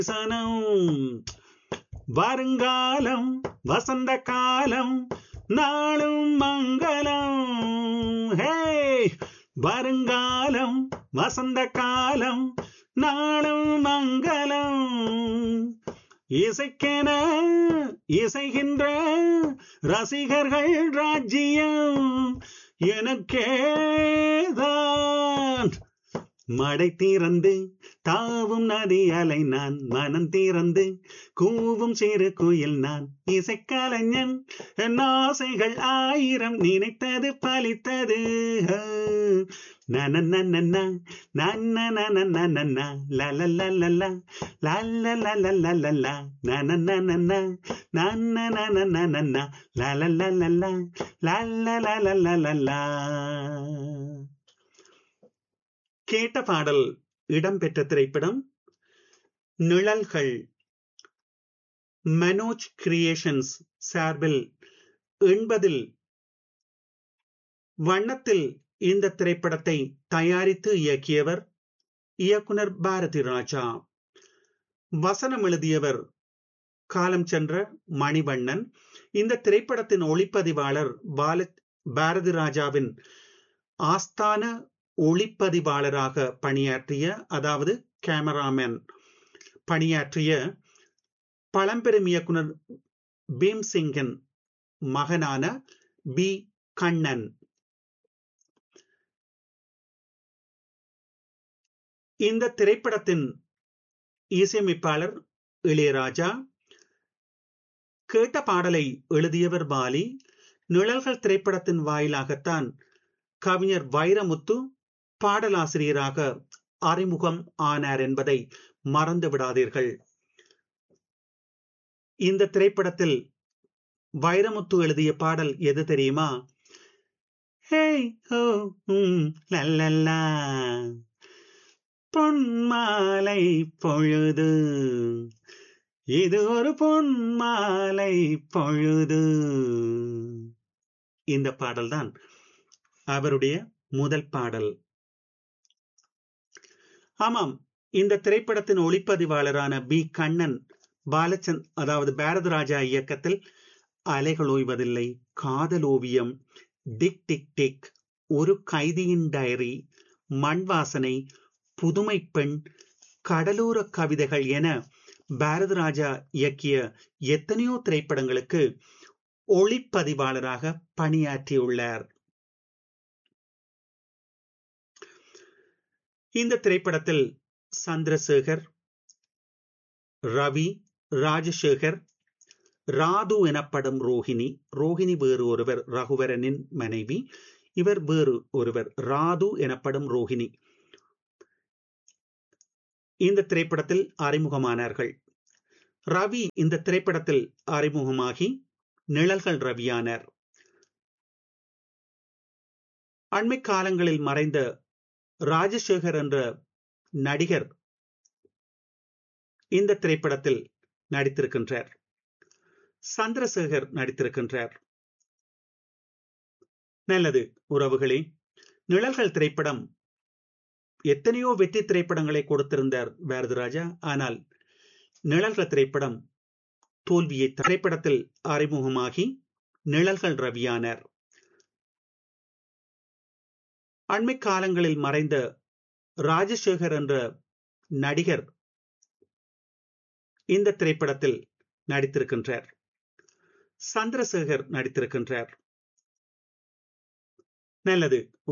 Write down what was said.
சனம் வருங்காலம் வசந்த காலம் நாளும் மங்களம் ஹே வருங்காலம் வசந்த காலம் நாளும் மங்களம் இசைக்கென இசைகின்ற ரசிகர்கள் ராஜ்யம் எனக்கேதான் மடை தீரந்து தாவும் நதி அலை நான் மனம் தீரந்து கூவும் சிறு குயில் நான் இசைக்கலைஞன் என் ஆசைகள் ஆயிரம் நினைத்தது பலித்தது கேட்ட பாடல் இடம்பெற்ற திரைப்படம் நிழல்கள் மனோஜ் கிரியேஷன்ஸ் சார்பில் எண்பதில் வண்ணத்தில் இந்த திரைப்படத்தை தயாரித்து இயக்கியவர் இயக்குனர் பாரதி ராஜா வசனம் எழுதியவர் காலம் சென்ற மணிவண்ணன் இந்த திரைப்படத்தின் ஒளிப்பதிவாளர் பால பாரதி ராஜாவின் ஆஸ்தான ஒளிப்பதிவாளராக பணியாற்றிய அதாவது கேமராமேன் பணியாற்றிய பழம்பெரும் இயக்குனர் பீம்சிங்கின் மகனான பி கண்ணன் இந்த திரைப்படத்தின் இசையமைப்பாளர் இளையராஜா கேட்ட பாடலை எழுதியவர் பாலி நிழல்கள் திரைப்படத்தின் வாயிலாகத்தான் கவிஞர் வைரமுத்து பாடலாசிரியராக அறிமுகம் ஆனார் என்பதை மறந்து விடாதீர்கள் இந்த திரைப்படத்தில் வைரமுத்து எழுதிய பாடல் எது தெரியுமா ஹேய் ஹோ லல்லல்லா பொன்மாலை பொழுது இது ஒரு பொன்மாலை பொழுது இந்த பாடல்தான் அவருடைய முதல் பாடல் ஆமாம் இந்த திரைப்படத்தின் ஒளிப்பதிவாளரான பி கண்ணன் பாலச்சந்த் அதாவது பாரதராஜா இயக்கத்தில் அலைகள் ஓய்வதில்லை காதல் ஓவியம் டிக் டிக் டிக் ஒரு கைதியின் டைரி மண் வாசனை புதுமை பெண் கடலோர கவிதைகள் என பாரதராஜா இயக்கிய எத்தனையோ திரைப்படங்களுக்கு ஒளிப்பதிவாளராக பணியாற்றியுள்ளார் இந்த திரைப்படத்தில் சந்திரசேகர் ரவி ராஜசேகர் ராது எனப்படும் ரோஹிணி ரோஹிணி வேறு ஒருவர் ரகுவரனின் மனைவி இவர் வேறு ஒருவர் ராது எனப்படும் ரோஹிணி இந்த திரைப்படத்தில் அறிமுகமானார்கள் ரவி இந்த திரைப்படத்தில் அறிமுகமாகி நிழல்கள் ரவியானார் அண்மை காலங்களில் மறைந்த ராஜசேகர் என்ற நடிகர் இந்த திரைப்படத்தில் நடித்திருக்கின்றார் சந்திரசேகர் நடித்திருக்கின்றார் நல்லது உறவுகளே நிழல்கள் திரைப்படம் எத்தனையோ வெற்றி திரைப்படங்களை கொடுத்திருந்தார் பாரதிராஜா ஆனால் நிழல்கள் திரைப்படம் தோல்வியை திரைப்படத்தில் அறிமுகமாகி நிழல்கள் ரவியானார் அண்மை காலங்களில் மறைந்த ராஜசேகர் என்ற நடிகர் இந்த திரைப்படத்தில் நடித்திருக்கின்றார் சந்திரசேகர் நடித்திருக்கின்றார் நல்லது